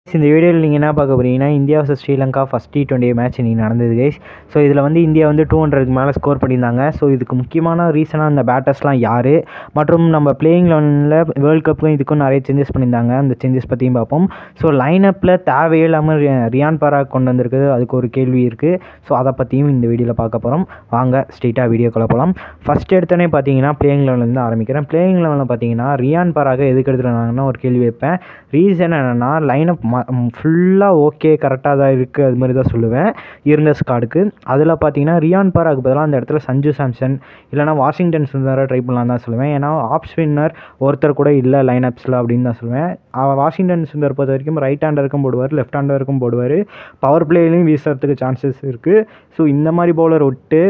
இந்த வீடியோவில் நீங்கள் என்ன பார்க்க போகிறீங்கன்னா India vs Sri Lanka first T twenty match இன்றைக்கி நடந்தது கைஸ் ஸோ இதில் வந்து இந்தியா வந்து டூ ஹண்ட்ரடுக்கு மேலே ஸ்கோர் பண்ணியிருந்தாங்க ஸோ இதுக்கு முக்கியமான ரீசனாக அந்த பேட்டர்ஸ்லாம் யார் மற்றும் நம்ம பிளேயிங் லெவனில் வேர்ல்ட் கப்புக்கும் இதுக்கும் நிறைய சேஞ்சஸ் பண்ணியிருந்தாங்க அந்த சேஞ்சஸ் பற்றியும் பார்ப்போம் ஸோ லைனப்பில் தேவையில்லாமல் ரி- ரியான் பராக் கொண்டு வந்திருக்குது அதுக்கு ஒரு கேள்வி இருக்குது ஸோ அதை பற்றியும் இந்த வீடியோவில் பார்க்க போகிறோம் வாங்க ஸ்ட்ரெயிட்டாக வீடியோக்குள்ளே போகலாம் ஃபஸ்ட் எடுத்தோடனே பார்த்தீங்கன்னா பிளேயிங் லெவலேருந்து ஆரம்பிக்கிறேன் பிளேயிங் லெவலில் பார்த்தீங்கன்னா ரியான் பராக எதுக்கு எடுத்துருந்தாங்கன்னா ஒரு கேள்வி வைப்பேன் ரீசன் என்னென்னா லைனப் ஃபுல்லாக ஓகே கரெக்டாக தான் இருக்குது அது மாதிரி தான் சொல்லுவேன் இருந்த ஸ்காடுக்கு அதில் பார்த்தீங்கன்னா ரியான் பராக் பதிலாக அந்த இடத்துல சஞ்சு சாம்சன் இல்லைனா வாஷிங்டன் சுந்தரை ட்ரை பண்ணலாம் தான் சொல்லுவேன் ஏன்னா ஆப் ஸ்பின்னர் ஒருத்தர் கூட இல்லை லைனப்ஸில் அப்படின்னு தான் சொல்லுவேன் அவன் வாஷிங்டன் சுந்தர் பொறுத்த வரைக்கும் ரைட் ஹேண்டருக்கும் போடுவார் லெஃப்ட் ஹேண்டருக்கும் போடுவார் பவர் பிளேலையும் வீசுறதுக்கு சான்சஸ் இருக்குது ஸோ இந்த மாதிரி பவுலர் விட்டு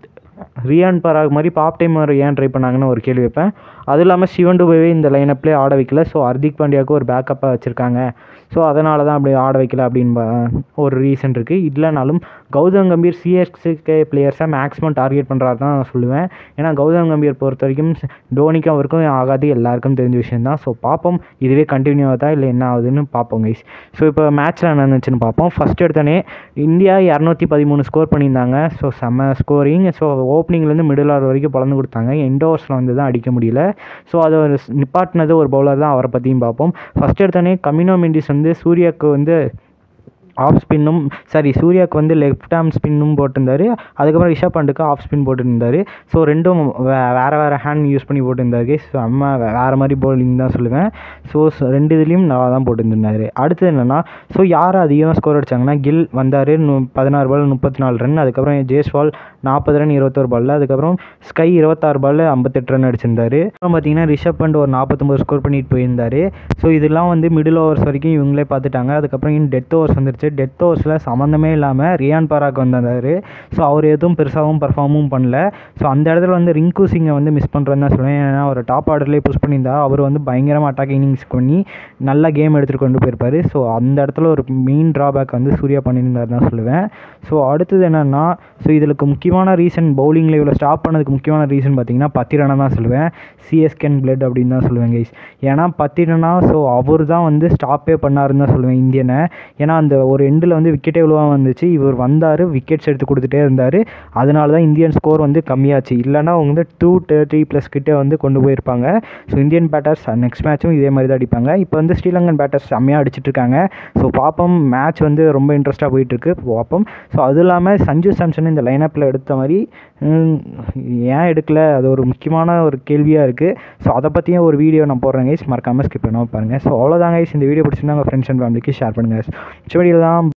ரியான் பராக் மாதிரி பாப் டைம் ஏன் ட்ரை பண்ணாங்கன்னு ஒரு கேள்வி வைப்பேன் அதுவும் இல்லாமல் சிவன் டுபேவே இந்த லைனப்லேயே ஆட வைக்கல ஸோ ஹர்திக் பாண்டியாவுக்கு ஒரு பேக்கப்பாக வச்சுருக்காங்க ஸோ அதனால தான் அப்படி ஆட வைக்கல அப்படின்னு பா- ஒரு ரீசன் இருக்குது இல்லைனாலும் கௌதம் கம்பீர் சிஎஸ்கே பிளேயர்ஸை மேக்ஸிமம் டார்கெட் பண்ணுறாரு தான் நான் சொல்லுவேன் ஏன்னா கௌதம் கம்பீர் பொறுத்த வரைக்கும் டோனிக்கும் அவருக்கும் ஆகாது எல்லாருக்கும் தெரிஞ்ச விஷயம் தான் ஸோ பார்ப்போம் இதுவே கண்டினியூ ஆகுதா இல்லை என்ன ஆகுதுன்னு பார்ப்போம் கைஸ் ஸோ இப்போ மேட்ச்சில் என்ன நடந்துச்சுன்னு பார்ப்போம் ஃபஸ்ட் எடுத்தோடனே இந்தியா இரநூத்தி பதிமூணு ஸ்கோர் பண்ணியிருந்தாங்க ஸோ செம்ம ஸ்கோரிங் ஸோ ஓப்பனிங்லேருந்து மிடில் ஆர் வரைக்கும் பிளந்து கொடுத்தாங்க எண்ட் ஓவர்ஸில் வந்து தான் அடிக்க முடியல ஸோ அதை ஒரு ஸ்- நிப்பாட்டினது ஒரு பவுலர் தான் அவரை பற்றியும் பார்ப்போம் ஃபஸ்ட் எடுத்தோடனே கமினோ மெண்டிஸ் வந்து சூர்யாவுக்கு வந்து ஆஃப் ஸ்பின்னும் சாரி சூர்யாவுக்கு வந்து லெஃப்ட் ஆர்ம் ஸ்பின்னும் போட்டிருந்தாரு அதுக்கப்புறம் ரிஷப் பண்டுக்கு ஆஃப் ஸ்பின் போட்டிருந்தாரு ஸோ ரெண்டும் வே வேறு வேறு ஹேண்ட் யூஸ் பண்ணி போட்டிருந்தாரு ஸோ அம்மா வேறு மாதிரி bowling தான் சொல்லுவேன் ஸோ ரெண்டு இதுலேயும் நல்லா தான் போட்டிருந்தாரு அடுத்தது என்னென்னா ஸோ யார் அதிகமாக ஸ்கோர் அடிச்சாங்கன்னா கில் வந்தார் பதினாறு பால் முப்பத்தி நாலு ரன் அதுக்கப்புறம் ஜேஸ்வால் நாற்பது ரன் இருபத்தோரு பால்ல அதுக்கப்புறம் ஸ்கை இருபத்தாறு பால் ஐம்பத்தெட்டு ரன் அடிச்சிருந்தாரு அப்புறம் பார்த்தீங்கன்னா ரிஷப் பண்ட் ஒரு நாற்பத்தொம்பது ஸ்கோர் பண்ணிட்டு போயிருந்தாரு ஸோ இதெல்லாம் வந்து மிடில் ஓவர்ஸ் வரைக்கும் இவங்களே பார்த்துட்டாங்க அதுக்கப்புறம் இன்னும் டெத் ஓவர்ஸ் வந்துருச்சு டெத் ஓவர்ஸில் சம்மந்தமே இல்லாமல் ரியான் பராக் வந்தார் ஸோ அவர் எதுவும் பெருசாகவும் பர்ஃபார்மும் பண்ணல ஸோ அந்த இடத்துல வந்து ரிங்கு சிங்கை வந்து மிஸ் பண்ணுறேன்னு தான் சொல்லுவேன் ஏன்னா அவர் டாப் ஆர்டர்லேயே புஷ் பண்ணியிருந்தா அவர் வந்து பயங்கரமாக அட்டாக் இன்னிங்ஸ் பண்ணி நல்ல கேம் எடுத்துகிட்டு கொண்டு போயிருப்பார் ஸோ அந்த இடத்துல ஒரு மெயின் ட்ராபேக் வந்து சூர்யா பண்ணியிருந்தார் தான் சொல்லுவேன் ஸோ அடுத்தது என்னென்னா ஸோ இதுக்கு முக்கியமான ரீசன் பவுலிங்கில் இவ்வளோ ஸ்டாப் பண்ணதுக்கு முக்கியமான ரீசன் பார்த்தீங்கன்னா பத்திரனா தான் சொல்லுவேன் சிஎஸ்கேன் பிளட் அப்படின்னு தான் சொல்லுவேன் கைஸ் ஏன்னா பத்திரனா ஸோ அவர் தான் வந்து ஸ்டாப்பே பண்ணாருன்னு தான் சொல்லுவேன் இந்தியனை ஏன்னா அந்த ஒரு எண்டில் வந்து விக்கெட்டே விழுவா வந்துச்சு இவர் வந்தார் விக்கெட்ஸ் எடுத்து கொடுத்துட்டே இருந்தார் அதனால தான் இந்தியன் ஸ்கோர் வந்து கம்மியாச்சு இல்லைன்னா அவங்க வந்து டூ தேர்ட்டி ப்ளஸ் கிட்டே வந்து கொண்டு போயிருப்பாங்க ஸோ இந்தியன் பேட்டர்ஸ் நெக்ஸ்ட் மேட்சும் இதே மாதிரி தான் அடிப்பாங்க இப்போ வந்து ஸ்ரீலங்கன் பேட்டர்ஸ் செம்மையாக அடிச்சிட்டு இருக்காங்க ஸோ பார்ப்போம் மேட்ச் வந்து ரொம்ப இன்ட்ரெஸ்ட்டாக போயிட்டுருக்கு பார்ப்போம் ஸோ அதுவும் இல்லாமல் சஞ்சு சாம்சன் இந்த லைனப்பில் எடுத்த மாதிரி ம், ஏன் எடுக்கல அது ஒரு முக்கியமான ஒரு கேள்வியாக இருக்குது ஸோ அதை பற்றியும் ஒரு வீடியோ நான் போடுறேன் கைஸ் மறக்காமல் ஸ்கிப் பண்ணாமல் பாருங்கள் ஸோ அவ்வளோதாங்க guys இந்த வீடியோ பிடிச்சிருந்தா உங்கள் ஃப்ரெண்ட்ஸ் அண்ட் ஃபேமிலிக்கு ஷேர் பண்ணுங்கள் வீடியோ தான்